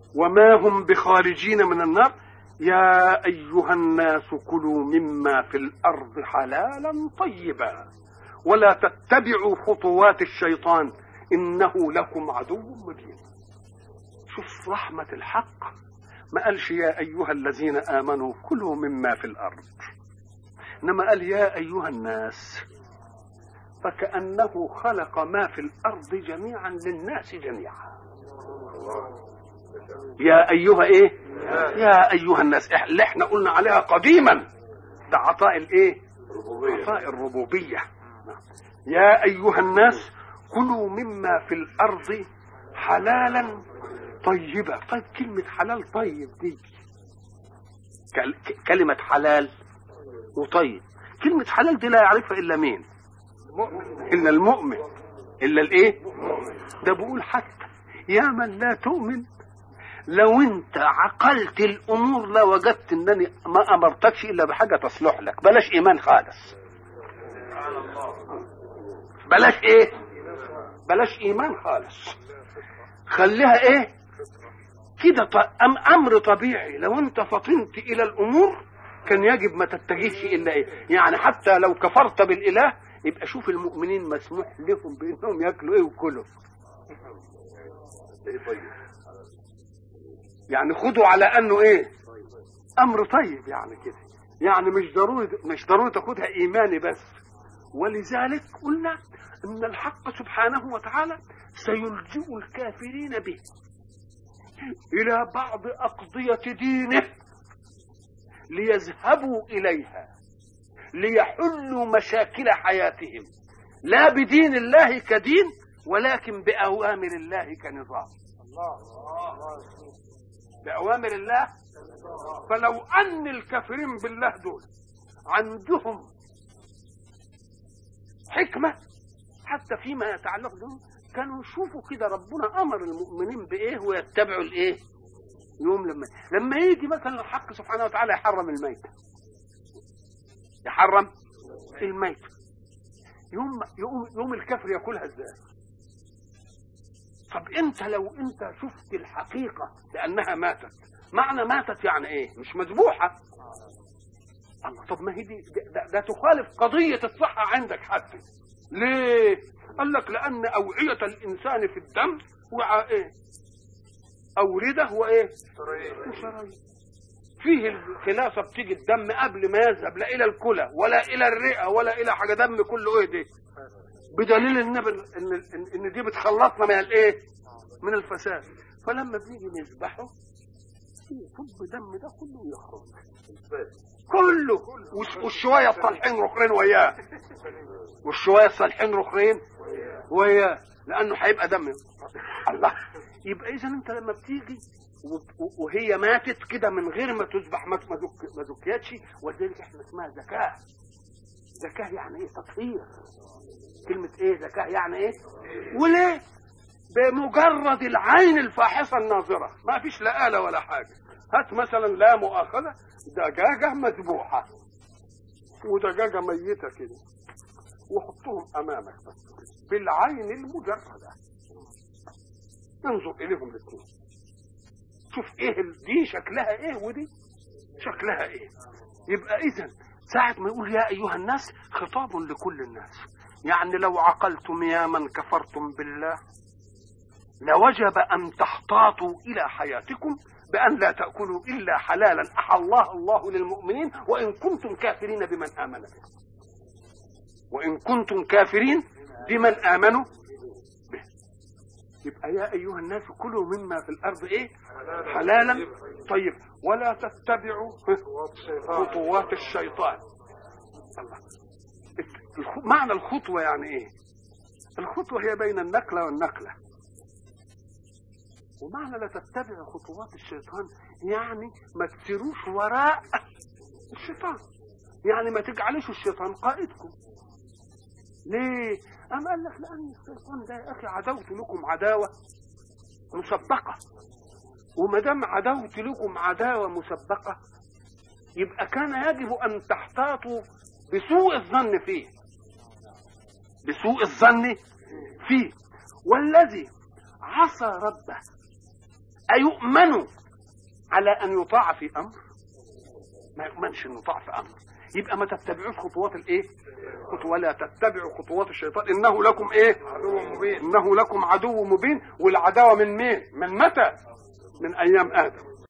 وما هم بخارجين من النار يا أيها الناس كلوا مما في الأرض حلالا طيبا ولا تتبعوا خطوات الشيطان إنه لكم عدو مبين شوف رحمة الحق ما قالش يا أيها الذين آمنوا كلوا مما في الأرض إنما قال يا أيها الناس فكأنه خلق ما في الأرض جميعا للناس جميعا يا أيها إيه يا أيها الناس اللي احنا قلنا عليها قديما ده عطاء الإيه عطاء الربوبية يا أيها الناس كلوا مما في الأرض حلالا طيبة طيب كلمة حلال طيب دي كلمة حلال وطيب كلمة حلال دي لا يعرفها إلا مين إلا المؤمن إلا الإيه ده بقول حتى يا من لا تؤمن لو انت عقلت الامور لوجدت انني ما امرتكش الا بحاجه تصلح لك بلاش ايمان خالص بلاش ايه بلاش ايمان خالص خليها ايه كده ط... أم امر طبيعي لو انت فطنت الى الامور كان يجب ما تتجهش الا ايه يعني حتى لو كفرت بالاله يبقى شوف المؤمنين مسموح لهم بانهم ياكلوا ايه وكلوا يعني خدوا على انه ايه امر طيب يعني كده يعني مش ضروري مش ضروري تاخدها ايماني بس ولذلك قلنا ان الحق سبحانه وتعالى سيلجئ الكافرين به الى بعض اقضيه دينه ليذهبوا اليها ليحلوا مشاكل حياتهم لا بدين الله كدين ولكن باوامر الله كنظام بأوامر الله فلو أن الكافرين بالله دول عندهم حكمة حتى فيما يتعلق بهم كانوا يشوفوا كده ربنا أمر المؤمنين بإيه ويتبعوا الإيه يوم لما لما يجي مثلا الحق سبحانه وتعالى يحرم الميت يحرم الميت يوم يوم يوم الكافر ياكلها ازاي طب انت لو انت شفت الحقيقه لانها ماتت معنى ماتت يعني ايه مش مذبوحه الله طب ما هي دي ده, ده تخالف قضيه الصحه عندك حتى ليه قال لك لان اوعيه الانسان في الدم وعاء ايه اورده وايه وشرايين فيه الخلافه بتيجي الدم قبل ما يذهب لا الى الكلى ولا الى الرئه ولا الى حاجه دم كله ايه دي بدليل ان ان ان دي بتخلصنا من الايه؟ من الفساد فلما بنيجي نذبحه يصب دم ده كله يخرج كله والشويه الصالحين رخرين وياه والشويه الصالحين رخرين وياه لانه هيبقى دم الله يبقى اذا انت لما بتيجي وهي ماتت كده من غير ما تذبح ما ما ذكيتش ولذلك احنا اسمها زكاه زكاه يعني ايه تطهير كلمة ايه زكاة يعني ايه وليه بمجرد العين الفاحصة الناظرة ما فيش لا آلة ولا حاجة هات مثلا لا مؤاخذة دجاجة مذبوحة ودجاجة ميتة كده وحطهم أمامك بس بالعين المجردة انظر إليهم الاثنين شوف ايه دي شكلها ايه ودي شكلها ايه يبقى اذا ساعة ما يقول يا أيها الناس خطاب لكل الناس يعني لو عقلتم يا من كفرتم بالله لوجب أن تحتاطوا إلى حياتكم بأن لا تأكلوا إلا حلالا أحلاه الله للمؤمنين وإن كنتم كافرين بمن آمن به وإن كنتم كافرين بمن آمنوا به يبقى يا أيها الناس كلوا مما في الأرض إيه حلالا طيب ولا تتبعوا خطوات الشيطان الله معنى الخطوة يعني ايه الخطوة هي بين النقلة والنقلة ومعنى لا تتبع خطوات الشيطان يعني ما تسيروش وراء الشيطان يعني ما تجعلوش الشيطان قائدكم ليه أم قال لك لأن الشيطان ده يا أخي عدوت لكم عداوة مسبقة وما دام عدوت لكم عداوة مسبقة يبقى كان يجب أن تحتاطوا بسوء الظن فيه بسوء الظن فيه والذي عصى ربه أيؤمن على أن يطاع في أمر ما يؤمنش أن يطاع في أمر يبقى ما تتبعوش خطوات الايه خطوة ولا تتبعوا خطوات الشيطان انه لكم ايه عدو مبين انه لكم عدو مبين والعداوه من مين من متى من ايام ادم